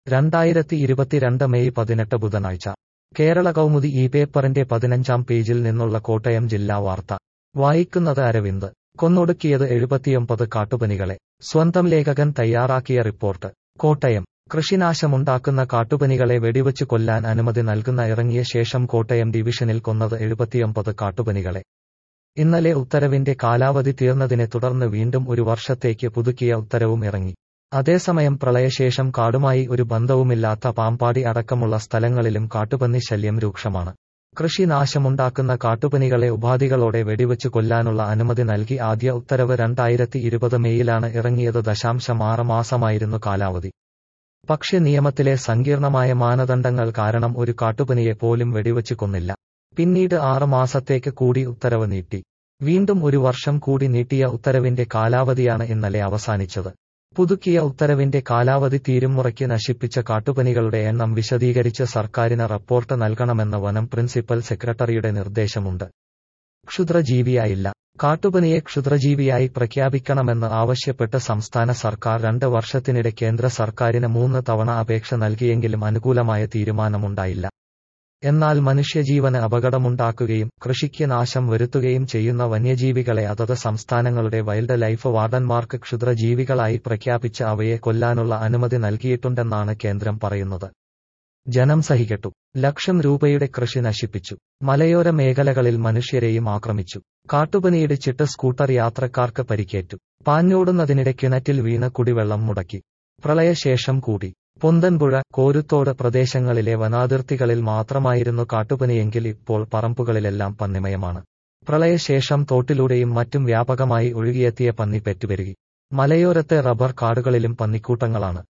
രണ്ടായിരത്തി ഇരുപത്തിരണ്ട് മെയ് പതിനെട്ട് ബുധനാഴ്ച കേരള കൗമുദി ഈ പേപ്പറിന്റെ പതിനഞ്ചാം പേജിൽ നിന്നുള്ള കോട്ടയം ജില്ലാ വാർത്ത വായിക്കുന്നത് അരവിന്ദ് കൊന്നൊടുക്കിയത് എഴുപത്തിയൊമ്പത് കാട്ടുപനികളെ സ്വന്തം ലേഖകൻ തയ്യാറാക്കിയ റിപ്പോർട്ട് കോട്ടയം കൃഷിനാശമുണ്ടാക്കുന്ന കാട്ടുപനികളെ വെടിവച്ചു കൊല്ലാൻ അനുമതി നൽകുന്ന ഇറങ്ങിയ ശേഷം കോട്ടയം ഡിവിഷനിൽ കൊന്നത് എഴുപത്തിയൊമ്പത് കാട്ടുപനികളെ ഇന്നലെ ഉത്തരവിന്റെ കാലാവധി തീർന്നതിനെ തുടർന്ന് വീണ്ടും ഒരു വർഷത്തേക്ക് പുതുക്കിയ ഉത്തരവും ഇറങ്ങി അതേസമയം പ്രളയശേഷം കാടുമായി ഒരു ബന്ധവുമില്ലാത്ത പാമ്പാടി അടക്കമുള്ള സ്ഥലങ്ങളിലും കാട്ടുപന്നി ശല്യം രൂക്ഷമാണ് കൃഷി നാശമുണ്ടാക്കുന്ന കാട്ടുപനികളെ ഉപാധികളോടെ വെടിവച്ചു കൊല്ലാനുള്ള അനുമതി നൽകി ആദ്യ ഉത്തരവ് രണ്ടായിരത്തി ഇരുപത് മെയ്യിലാണ് ഇറങ്ങിയത് ദശാംശം ആറ് മാസമായിരുന്നു കാലാവധി പക്ഷെ നിയമത്തിലെ സങ്കീർണമായ മാനദണ്ഡങ്ങൾ കാരണം ഒരു കാട്ടുപനിയെ പോലും വെടിവച്ചു കൊന്നില്ല പിന്നീട് ആറ് മാസത്തേക്ക് കൂടി ഉത്തരവ് നീട്ടി വീണ്ടും ഒരു വർഷം കൂടി നീട്ടിയ ഉത്തരവിന്റെ കാലാവധിയാണ് ഇന്നലെ അവസാനിച്ചത് പുതുക്കിയ ഉത്തരവിന്റെ കാലാവധി തീരുമുറയ്ക്ക് നശിപ്പിച്ച കാട്ടുപനികളുടെ എണ്ണം വിശദീകരിച്ച് സർക്കാരിന് റപ്പോർട്ട് നൽകണമെന്ന് വനം പ്രിൻസിപ്പൽ സെക്രട്ടറിയുടെ നിർദ്ദേശമുണ്ട് ക്ഷുദ്രജീവിയായില്ല കാട്ടുപനിയെ ക്ഷുദ്രജീവിയായി പ്രഖ്യാപിക്കണമെന്ന് ആവശ്യപ്പെട്ട് സംസ്ഥാന സർക്കാർ രണ്ട് വർഷത്തിനിടെ കേന്ദ്ര സർക്കാരിന് മൂന്ന് തവണ അപേക്ഷ നൽകിയെങ്കിലും അനുകൂലമായ തീരുമാനമുണ്ടായില്ല എന്നാൽ മനുഷ്യജീവന് അപകടമുണ്ടാക്കുകയും കൃഷിക്ക് നാശം വരുത്തുകയും ചെയ്യുന്ന വന്യജീവികളെ അതത് സംസ്ഥാനങ്ങളുടെ വൈൽഡ് ലൈഫ് വാർഡന്മാർക്ക് ക്ഷുദ്രജീവികളായി പ്രഖ്യാപിച്ച് അവയെ കൊല്ലാനുള്ള അനുമതി നൽകിയിട്ടുണ്ടെന്നാണ് കേന്ദ്രം പറയുന്നത് ജനം സഹിക്കട്ടു ലക്ഷം രൂപയുടെ കൃഷി നശിപ്പിച്ചു മലയോര മേഖലകളിൽ മനുഷ്യരെയും ആക്രമിച്ചു കാട്ടുപനിയിടിച്ചിട്ട് സ്കൂട്ടർ യാത്രക്കാർക്ക് പരിക്കേറ്റു പാഞ്ഞോടുന്നതിനിടെ കിണറ്റിൽ വീണ് കുടിവെള്ളം മുടക്കി പ്രളയശേഷം കൂടി പൊന്തൻപുഴ കോരുത്തോട് പ്രദേശങ്ങളിലെ വനാതിർത്തികളിൽ മാത്രമായിരുന്നു കാട്ടുപനിയെങ്കിൽ ഇപ്പോൾ പറമ്പുകളിലെല്ലാം പന്നിമയമാണ് പ്രളയശേഷം തോട്ടിലൂടെയും മറ്റും വ്യാപകമായി ഒഴുകിയെത്തിയ പന്നി പെറ്റുപെരുകി മലയോരത്തെ റബ്ബർ കാടുകളിലും പന്നിക്കൂട്ടങ്ങളാണ്